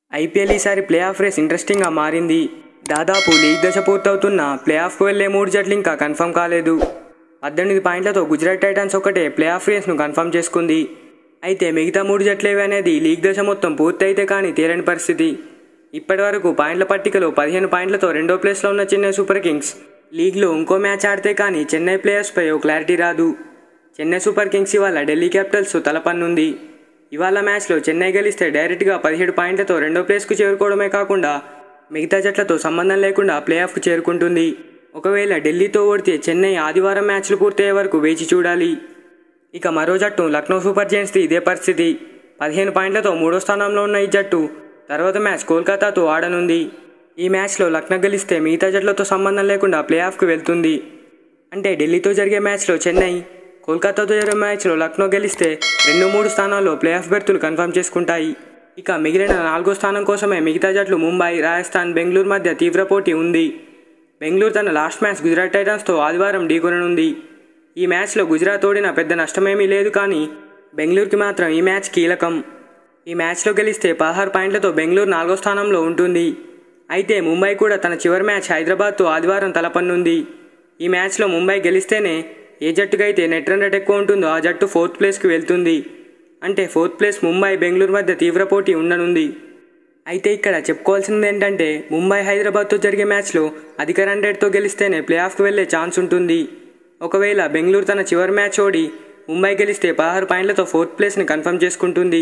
IPL ఈసారి play of race ఇంట్రెస్టింగ్గా మారింది దాదాపు లీగ్ దశ పూర్తవుతున్న ప్లే ఆఫ్కు వెళ్లే మూడు జట్లు ఇంకా కన్ఫర్మ్ కాలేదు పద్దెనిమిది పాయింట్లతో గుజరాత్ టైటన్స్ ఒకటే ప్లే ఆఫ్ రేస్ను కన్ఫర్మ్ చేసుకుంది అయితే మిగతా మూడు జట్లేవి అనేది లీగ్ దశ మొత్తం పూర్తయితే కానీ తేలని పరిస్థితి ఇప్పటి వరకు పాయింట్ల పట్టికలో పదిహేను పాయింట్లతో రెండో ప్లేస్లో ఉన్న చెన్నై సూపర్ కింగ్స్ లీగ్లో ఇంకో మ్యాచ్ ఆడితే కానీ చెన్నై ప్లేయర్స్పై ఓ క్లారిటీ రాదు చెన్నై సూపర్ కింగ్స్ ఇవాళ ఢిల్లీ క్యాపిటల్స్ తలపన్నుంది ఇవాళ మ్యాచ్లో చెన్నై గెలిస్తే డైరెక్ట్గా పదిహేడు పాయింట్లతో రెండో ప్లేస్కు చేరుకోవడమే కాకుండా మిగతా జట్లతో సంబంధం లేకుండా ప్లే ఆఫ్కు చేరుకుంటుంది ఒకవేళ ఢిల్లీతో ఓడితే చెన్నై ఆదివారం మ్యాచ్లు పూర్తయ్యే వరకు వేచి చూడాలి ఇక మరో జట్టు లక్నో సూపర్ జైంట్స్ది ఇదే పరిస్థితి పదిహేను పాయింట్లతో మూడో స్థానంలో ఉన్న ఈ జట్టు తర్వాత మ్యాచ్ కోల్కతాతో ఆడనుంది ఈ మ్యాచ్లో లక్నో గెలిస్తే మిగతా జట్లతో సంబంధం లేకుండా ప్లే ఆఫ్కు వెళ్తుంది అంటే ఢిల్లీతో జరిగే మ్యాచ్లో చెన్నై కోల్కతాతో జరిగే మ్యాచ్లో లక్నో గెలిస్తే రెండు మూడు స్థానాల్లో ప్లే ఆఫ్ బెర్తులు కన్ఫర్మ్ చేసుకుంటాయి ఇక మిగిలిన నాలుగో స్థానం కోసమే మిగతా జట్లు ముంబై రాజస్థాన్ బెంగళూరు మధ్య తీవ్ర పోటీ ఉంది బెంగళూరు తన లాస్ట్ మ్యాచ్ గుజరాత్ టైటన్స్తో ఆదివారం ఢీకొననుంది ఈ మ్యాచ్లో గుజరాత్ ఓడిన పెద్ద నష్టమేమీ లేదు కానీ బెంగళూరుకి మాత్రం ఈ మ్యాచ్ కీలకం ఈ మ్యాచ్లో గెలిస్తే పదహారు పాయింట్లతో బెంగళూరు నాలుగో స్థానంలో ఉంటుంది అయితే ముంబై కూడా తన చివరి మ్యాచ్ హైదరాబాద్తో ఆదివారం తలపన్నుంది ఈ మ్యాచ్లో ముంబై గెలిస్తేనే ఏ జట్టుకైతే నెట్ రన్ రేట్ ఎక్కువ ఉంటుందో ఆ జట్టు ఫోర్త్ ప్లేస్కి వెళ్తుంది అంటే ఫోర్త్ ప్లేస్ ముంబై బెంగళూరు మధ్య తీవ్ర పోటీ ఉండనుంది అయితే ఇక్కడ చెప్పుకోవాల్సింది ఏంటంటే ముంబై హైదరాబాద్తో జరిగే మ్యాచ్లో అధిక రన్ రేట్తో గెలిస్తేనే ప్లే ఆఫ్కి వెళ్లే ఛాన్స్ ఉంటుంది ఒకవేళ బెంగళూరు తన చివరి మ్యాచ్ ఓడి ముంబై గెలిస్తే పదహారు పాయింట్లతో ఫోర్త్ ప్లేస్ని కన్ఫర్మ్ చేసుకుంటుంది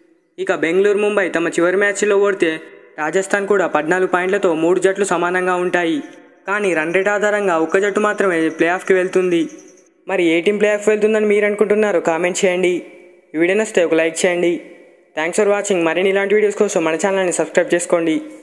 ఇక బెంగళూరు ముంబై తమ చివరి మ్యాచ్లో ఓడితే రాజస్థాన్ కూడా పద్నాలుగు పాయింట్లతో మూడు జట్లు సమానంగా ఉంటాయి కానీ రన్ రేట్ ఆధారంగా ఒక్క జట్టు మాత్రమే ప్లే ఆఫ్కి వెళ్తుంది మరి ఏ టీం ప్లే ఆఫ్ వెళ్తుందని మీరు అనుకుంటున్నారో కామెంట్ చేయండి ఈ వీడియో నచ్చితే ఒక లైక్ చేయండి థ్యాంక్స్ ఫర్ వాచింగ్ మరిన్ని ఇలాంటి వీడియోస్ కోసం మన ఛానల్ని సబ్స్క్రైబ్ చేసుకోండి